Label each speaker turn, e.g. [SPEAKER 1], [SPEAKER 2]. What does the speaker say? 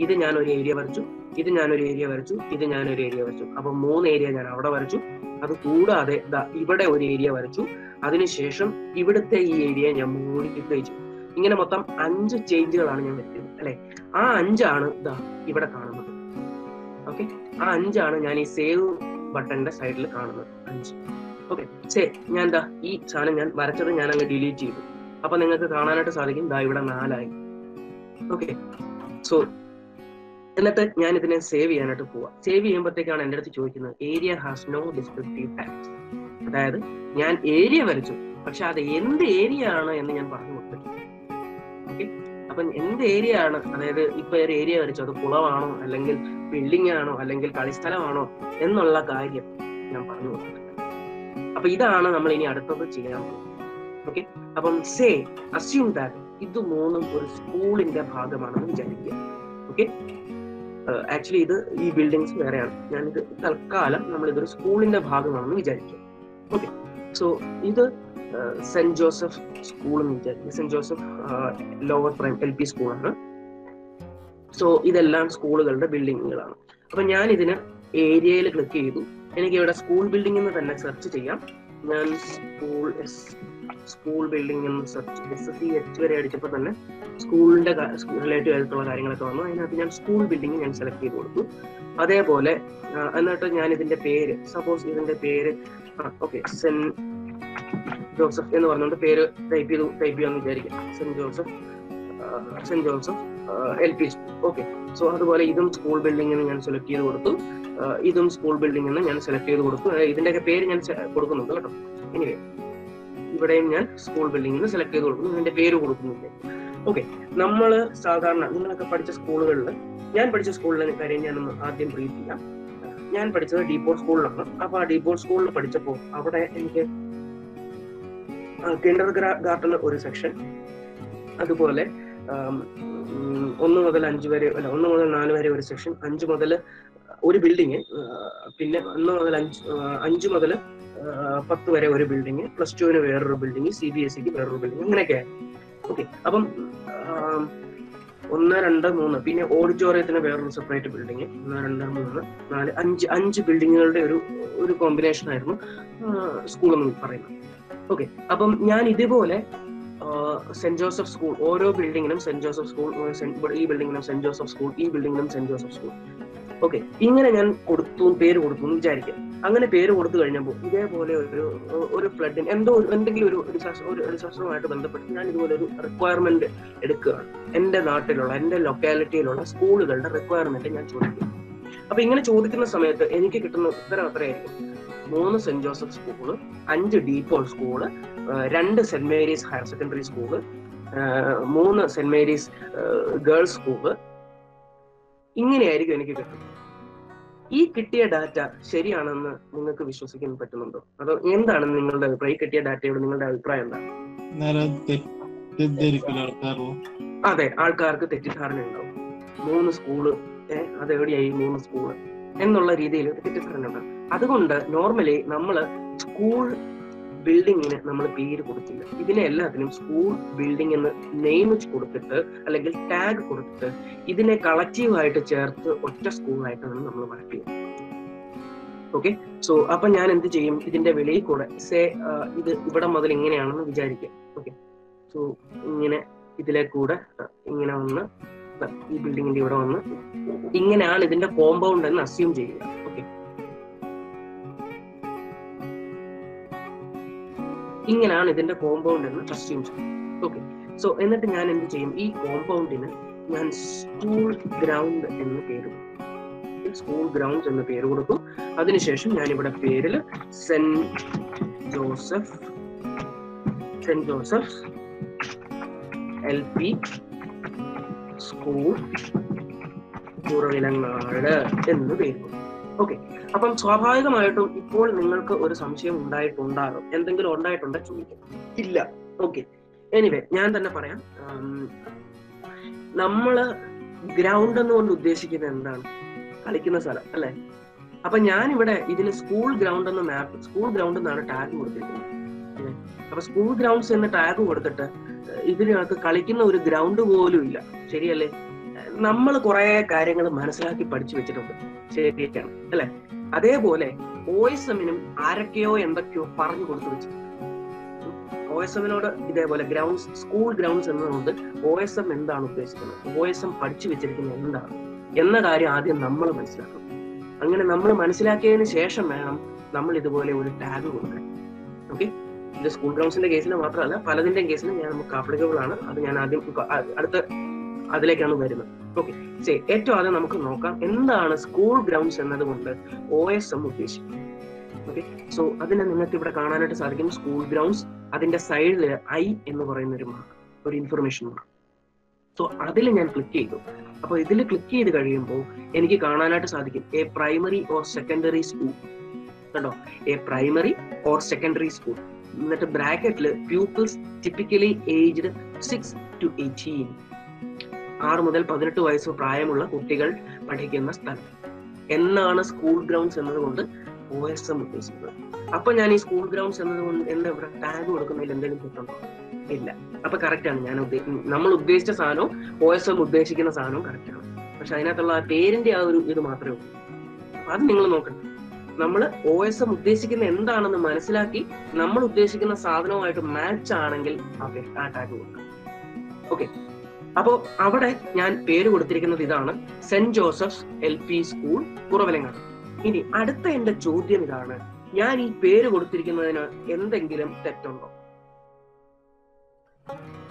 [SPEAKER 1] ഇത് ഞാൻ ഒരു ഏരിയ വരച്ചു ഇത് ഞാൻ ഒരു ഏരിയ വരച്ചു ഇത് ഞാൻ ഒരു ഏരിയ വരച്ചു അപ്പൊ മൂന്ന് ഏരിയ ഞാൻ അവിടെ വരച്ചു അത് കൂടാതെ ദാ ഇവിടെ ഒരു ഏരിയ വരച്ചു അതിനുശേഷം ഇവിടുത്തെ ഈ ഏരിയ ഞാൻ മോഡിഫൈ ചെയ്തു ഇങ്ങനെ മൊത്തം അഞ്ച് ചേഞ്ചുകളാണ് ഞാൻ വരുത്തിയത് അല്ലെ ആ അഞ്ചാണ് ദാ ഇവിടെ കാണുന്നത് ഓക്കെ ആ അഞ്ചാണ് ഞാൻ ഈ സേവ് ബട്ടന്റെ സൈഡിൽ കാണുന്നത് അഞ്ച് ഓക്കെ ശരി ഞാൻ ദാ ഈ സാധനം ഞാൻ വരച്ചത് ഞാൻ അങ്ങ് ഡിലീറ്റ് ചെയ്തു അപ്പൊ നിങ്ങൾക്ക് കാണാനായിട്ട് സാധിക്കും ദാ ഇവിടെ നാലായി ഓക്കെ സോ എന്നിട്ട് ഞാൻ ഇതിനെ സേവ് ചെയ്യാനായിട്ട് പോവാ സേവ് ചെയ്യുമ്പോഴത്തേക്കാണ് എൻ്റെ അടുത്ത് ചോദിക്കുന്നത് area has no descriptive tags അതായത് ഞാൻ ഏരിയ വരച്ചു പക്ഷെ അത് എന്ത് ഏരിയ ആണ് എന്ന് ഞാൻ പറഞ്ഞു കൊടുത്തില്ല ഓക്കെ അപ്പം എന്ത് ഏരിയ ആണ് അതായത് ഇപ്പൊ ഒരു ഏരിയ വരച്ചു അത് കുളമാണോ അല്ലെങ്കിൽ ബിൽഡിംഗ് ആണോ അല്ലെങ്കിൽ കളിസ്ഥലമാണോ എന്നുള്ള കാര്യം ഞാൻ പറഞ്ഞു കൊടുത്തിട്ടില്ല അപ്പൊ ഇതാണ് നമ്മൾ ഇനി അടുത്തത് ചെയ്യാൻ പോകുന്നത് ഓക്കെ അപ്പം സേ അസ്യൂം ദാറ്റ് ഇത് മൂന്നും ഒരു സ്കൂളിന്റെ ഭാഗമാണെന്ന് വിചാരിക്കുക ഓക്കെ ആക്ച്വലി ഇത് ഈ ബിൽഡിങ്സ് വേറെയാണ് ഞാനിത് തൽക്കാലം നമ്മൾ ഇതൊരു സ്കൂളിന്റെ ഭാഗമാണെന്ന് വിചാരിക്കുക ഓക്കെ സോ ഇത് സെന്റ് ജോസഫ് സ്കൂൾ എന്ന് വിചാരിക്കുക saint Joseph lower prime L P സ്കൂളാണ് സോ ഇതെല്ലാം സ്കൂളുകളുടെ ബിൽഡിങ്ങുകളാണ് അപ്പൊ ഞാൻ ഇതിന് ഏരിയയിൽ ക്ലിക്ക് ചെയ്തു എനിക്ക് ഇവിടെ സ്കൂൾ ബിൽഡിംഗ് എന്ന് തന്നെ സെർച്ച് ചെയ്യാം ഞാൻ സ്കൂൾ സ്കൂൾ ബിൽഡിംഗ് എന്ന് search S S C H വരെ അടിച്ചപ്പോൾ തന്നെ സ്കൂളിന്റെ റിലേറ്റീവ് ആയിട്ടുള്ള കാര്യങ്ങളൊക്കെ വന്നു അതിനകത്ത് ഞാൻ സ്കൂൾ ബിൽഡിംഗ് ഞാൻ സെലക്ട് ചെയ്ത് കൊടുത്തു അതേപോലെ ആ, എന്നിട്ട് ഞാൻ ഇതിന്റെ പേര് സപ്പോസ് ഇതിന്റെ പേര് ഓക്കെ സെൻ ജോസഫ് എന്ന് പറഞ്ഞുകൊണ്ട് പേര് ടൈപ്പ് ചെയ്തു ടൈപ്പ് ചെയ്യാന്ന് വിചാരിക്കാം saint Joseph saint Joseph L P school okay so അതുപോലെ ഇതും സ്കൂൾ ബിൽഡിംഗ് എന്ന് ഞാൻ സെലക്ട് ചെയ്ത് കൊടുത്തു ആ, ഇതും സ്കൂൾ ബിൽഡിംഗ് എന്ന് ഞാൻ സെലക്ട് ചെയ്ത് കൊടുത്തു ആ, ഇതിന്റെയൊക്കെ പേര് ഞാൻ se- കൊടുക്കുന്നുണ്ട് കേട്ടോ എനിവേ ഇവിടെയും ഞാൻ സ്കൂൾ ബിൽഡിംഗ് എന്ന് സെലക്ട് ചെയ്ത് കൊടുക്കുന്നു ഇതിന്റെ പേര് കൊടുക്കുന്നില്ല ഓക്കെ നമ്മൾ സാധാരണ നിങ്ങളൊക്കെ പഠിച്ച സ്കൂളുകളിൽ ഞാൻ പഠിച്ച സ്കൂളിലെ കാര്യം ഞാനൊന്ന് ആദ്യം ബ്രീഫ് ചെയ്യാം ഞാൻ പഠിച്ചത് ഡീപോൾ സ്കൂളിലാണ് അപ്പൊ ആ ഡീപോൾ സ്കൂളിൽ പഠിച്ചപ്പോൾ അവിടെ എനിക്ക് കിൻഡർ ഗാർട്ടൻ ഒരു സെക്ഷൻ അതുപോലെ ആം, ഉം, ഒന്ന് മുതൽ അഞ്ച് വരെ അല്ല ഒന്ന് മുതൽ നാല് വരെ ഒരു സെക്ഷൻ അഞ്ച് മുതൽ ഒരു ബിൽഡിങ് പിന്നെ ഒന്ന് മുതൽ അഞ്ച് ആ, അഞ്ച് മുതൽ പത്ത് വരെ ഒരു ബിൽഡിങ് പ്ലസ് ടുവിന് വേറൊരു ബിൽഡിങ് സി ബി എസ് സിക്ക് വേറൊരു ബിൽഡിങ് അങ്ങനെയൊക്കെ ഓക്കെ അപ്പം ആം, ഒന്ന് രണ്ട് മൂന്ന് പിന്നെ ഓഡിറ്റോറിയത്തിന് വേറൊരു സെപ്പറേറ്റ് ബിൽഡിങ് ഒന്ന് രണ്ട് മൂന്ന് നാല് അഞ്ച് അഞ്ച് ബിൽഡിങ്ങുകളുടെ ഒരു ഒരു കോമ്പിനേഷൻ ആയിരുന്നു സ്കൂൾ എന്ന് പറയുന്നത് ഓക്കെ അപ്പം ഞാൻ ഇതുപോലെ സെന്റ് ജോസഫ് സ്കൂൾ ഓരോ ബിൽഡിങ്ങിനും സെന്റ് ജോസഫ് സ്കൂൾ ഈ ബിൽഡിങ്ങിനും സെന്റ് ജോസഫ് സ്കൂൾ ഈ ബിൽഡിങ്ങിനും സെന്റ് ജോസഫ് സ്കൂൾ ഓക്കെ ഇങ്ങനെ ഞാൻ കൊടുത്തു പേര് കൊടുത്തു എന്ന് വിചാരിക്കാം അങ്ങനെ പേര് കൊടുത്തു കഴിഞ്ഞപ്പോൾ ഇതേപോലെ ഒരു ഒരു ഫ്ലഡിന് എന്തോ ഒരു- എന്തെങ്കിലും ഒരു ഡിസാസ്റ്റർ ഒരു ഡിസാസ്റ്ററുമായിട്ട് ബന്ധപ്പെട്ട് ഞാൻ ഇതുപോലെ ഒരു റിക്വയർമെന്റ് എടുക്കുകയാണ് എന്റെ നാട്ടിലുള്ള എന്റെ ലൊക്കാലിറ്റിയിലുള്ള സ്കൂളുകളുടെ റിക്വയർമെന്റ് ഞാൻ ചോദിക്കും അപ്പൊ ഇങ്ങനെ ചോദിക്കുന്ന സമയത്ത് എനിക്ക് കിട്ടുന്ന ഉത്തരം അത്രയായിരിക്കും മൂന്ന് സെന്റ് ജോസഫ് സ്കൂള് അഞ്ച് ഡീപോൾ സ്കൂള് ഏഹ് രണ്ട് saint Mary's higher secondary school ഏഹ് മൂന്ന് സെന്റ് മേരീസ് ഗേൾസ് സ്കൂള് ഇങ്ങനെയായിരിക്കും എനിക്ക് കിട്ടുന്നത് ഈ കിട്ടിയ ഡാറ്റ ശരിയാണെന്ന് നിങ്ങൾക്ക് വിശ്വസിക്കാൻ പറ്റുന്നുണ്ടോ അതോ എന്താണ് നിങ്ങളുടെ അഭിപ്രായം ഈ കിട്ടിയ ഡാറ്റയോട് നിങ്ങളുടെ അഭിപ്രായം എന്താണ്
[SPEAKER 2] നേരെ തെറ്റിദ്ധരിക്കല ആൾക്കാരോ
[SPEAKER 1] അതെ ആൾക്കാർക്ക് തെറ്റിദ്ധാരണ ഉണ്ടാവും മൂന്ന് സ്കൂള് ഏഹ് അതെവിടെയായി ഈ മൂന്ന് സ്കൂള് എന്നുള്ള രീതിയിൽ ഒരു തെറ്റിദ്ധാരണ ഉണ്ടാവും അതുകൊണ്ട് നോർമലി നമ്മൾ സ്കൂൾ ബിൽഡിങ്ങിന് നമ്മൾ പേര് കൊടുത്തില്ല ഇതിനെ എല്ലാത്തിനും സ്കൂൾ ബിൽഡിംഗ് എന്ന് നെയിം കൊടുത്തിട്ട് അല്ലെങ്കിൽ ടാഗ് കൊടുത്തിട്ട് ഇതിനെ കളക്റ്റീവ് ആയിട്ട് ചേർത്ത് ഒറ്റ സ്കൂളായിട്ടാണ് നമ്മൾ മാർക്ക് ചെയ്യുന്നത് ഓക്കെ സോ അപ്പൊ ഞാൻ എന്ത് ചെയ്യും ഇതിന്റെ വെളിയിൽ കൂടെ സേ ഇത് ഇവിടെ മുതൽ ഇങ്ങനെയാണെന്ന് വിചാരിക്കാം ഓക്കെ സോ ഇങ്ങനെ ഇതിലെ കൂടെ ആ, ഇങ്ങനെ വന്ന് ദാ ഈ ബിൽഡിങ്ങിന്റെ ഇവിടെ വന്ന് ഇങ്ങനെയാണ് ഇതിന്റെ കോമ്പൗണ്ട് എന്ന് അസ്യൂം ചെയ്യുക ഓക്കെ ഇങ്ങനെയാണ് ഇതിന്റെ കോമ്പൗണ്ട് എന്ന് അസ്യൂം ചെയ്യുക ഓക്കെ സോ എന്നിട്ട് ഞാൻ എന്ത് ചെയ്യും ഈ കോമ്പൗണ്ടിന് ഞാൻ സ്കൂൾ ഗ്രൗണ്ട് എന്ന് പേര് കൊടുക്കും സ്കൂൾ ഗ്രൗണ്ട് എന്ന് പേര് കൊടുക്കും അതിനുശേഷം ഞാൻ ഇവിടെ പേരിൽ saint Joseph saint Joseph L P school Kuravilangad എന്ന് പേര് ഓക്കെ അപ്പം സ്വാഭാവികമായിട്ടും ഇപ്പോൾ നിങ്ങൾക്ക് ഒരു സംശയം ഉണ്ടായിട്ടുണ്ടാകും എന്തെങ്കിലും ഉണ്ടായിട്ടുണ്ടോ ചോദിക്കാം ഇല്ല ഓക്കെ എനിവേ ഞാൻ തന്നെ പറയാം ഉം, നമ്മള് ഗ്രൗണ്ട് എന്നുകൊണ്ട് ഉദ്ദേശിക്കുന്നത് എന്താണ് കളിക്കുന്ന സ്ഥലം അല്ലെ അപ്പൊ ഞാൻ ഇവിടെ ഇതിൽ സ്കൂൾ ഗ്രൗണ്ട് എന്ന മാപ്പ് സ്കൂൾ ഗ്രൗണ്ട് എന്നാണ് ടാഗ് കൊടുത്തിരിക്കുന്നത് ഉം. അപ്പൊ സ്കൂൾ ഗ്രൗണ്ട്സ് എന്ന ടാഗ് കൊടുത്തിട്ട് ഇതിനകത്ത് കളിക്കുന്ന ഒരു ഗ്രൗണ്ട് പോലും ഇല്ല ശരിയല്ലേ നമ്മൾ കുറെ കാര്യങ്ങൾ മനസ്സിലാക്കി പഠിച്ചു വെച്ചിട്ടുണ്ട് ശരിയാണ് അല്ലെ അതേപോലെ ഒ എസ് എമ്മിനും ആരൊക്കെയോ എന്തൊക്കെയോ പറഞ്ഞു കൊടുത്തു വെച്ചിട്ടുണ്ട് ഒ എസ് എമ്മിനോട് ഇതേപോലെ ഗ്രൗണ്ട്സ് സ്കൂൾ ഗ്രൗണ്ട്സ് എന്നതുകൊണ്ട് ഒ എസ് എം എന്താണ് ഉദ്ദേശിക്കുന്നത് ഒ എസ് എം പഠിച്ചു വെച്ചിരിക്കുന്നത് എന്താണ് എന്ന കാര്യം ആദ്യം നമ്മൾ മനസ്സിലാക്കണം അങ്ങനെ നമ്മൾ മനസ്സിലാക്കിയതിന് ശേഷം വേണം നമ്മൾ ഇതുപോലെ ഒരു ടാഗ് കൊടുക്കാൻ ഓക്കെ ഇത് സ്കൂൾ ഗ്രൗണ്ട്സിന്റെ കേസിൽ മാത്രമല്ല പലതിന്റെയും കേസിൽ ഞാൻ നമുക്ക് ആപ്ലിക്കബിൾ ആണ് അത് ഞാൻ ആദ്യം ഇപ്പൊ അ- അടുത്ത അതിലേക്കാണ് വരുന്നത് ഓക്കെ ശരി ഏറ്റവും ആദ്യം നമുക്ക് നോക്കാം എന്താണ് സ്കൂൾ ഗ്രൗണ്ട്സ് എന്നതുകൊണ്ട് ഒ എസ് എം ഉദ്ദേശിക്കുന്നത് ഓക്കെ സോ അതിനെ നിങ്ങൾക്ക് ഇവിടെ കാണാനായിട്ട് സാധിക്കും സ്കൂൾ ഗ്രൗണ്ട്സ് അതിന്റെ സൈഡിൽ ഐ എന്ന് പറയുന്ന ഒരു മാർക്ക് ഒരു ഇൻഫർമേഷൻ മാർക്ക് സോ അതിൽ ഞാൻ ക്ലിക്ക് ചെയ്തു അപ്പോൾ ഇതിൽ ക്ലിക്ക് ചെയ്ത് കഴിയുമ്പോൾ എനിക്ക് കാണാനായിട്ട് സാധിക്കും a primary or secondary school കണ്ടോ a primary or secondary school എന്നിട്ട് ബ്രാക്കറ്റിൽ pupils typically aged six to eighteen ആറ് മുതൽ പതിനെട്ട് വയസ്സ് പ്രായമുള്ള കുട്ടികൾ പഠിക്കുന്ന സ്ഥലം എന്നാണ് സ്കൂൾ ഗ്രൗണ്ട്സ് എന്നതുകൊണ്ട് ഒ എസ് എം ഉദ്ദേശിക്കുന്നത് അപ്പൊ ഞാൻ ഈ സ്കൂൾ ഗ്രൗണ്ട്സ് എന്നതുകൊണ്ട് എന്താ ഇവിടെ ടാഗ് കൊടുക്കുന്നതിൽ എന്തെങ്കിലും തെറ്റുണ്ടോ ഇല്ല അപ്പൊ കറക്റ്റ് ആണ് ഞാൻ ഉദ്ദേ- നമ്മൾ ഉദ്ദേശിച്ച സാധനവും ഒ എസ് എം ഉദ്ദേശിക്കുന്ന സാധനവും കറക്റ്റ് ആണ് പക്ഷെ അതിനകത്തുള്ള ആ പേരിന്റെ ആ ഒരു ഇത് മാത്രമേ ഉള്ളൂ അപ്പൊ അത് നിങ്ങൾ നോക്കണം നമ്മൾ ഒ എസ് എം ഉദ്ദേശിക്കുന്ന എന്താണെന്ന് മനസ്സിലാക്കി നമ്മൾ ഉദ്ദേശിക്കുന്ന സാധനവുമായിട്ട് മാച്ച് ആണെങ്കിൽ ആ പേ- ആ ടാഗ് കൊടുക്കാം ഓക്കെ അപ്പോ അവിടെ ഞാൻ പേര് കൊടുത്തിരിക്കുന്നത് ഇതാണ് saint Joseph's L P school Kuravilangad ഇനി അടുത്ത എന്റെ ചോദ്യം ഇതാണ് ഞാൻ ഈ പേര് കൊടുത്തിരിക്കുന്നതിന് എന്തെങ്കിലും തെറ്റുണ്ടോ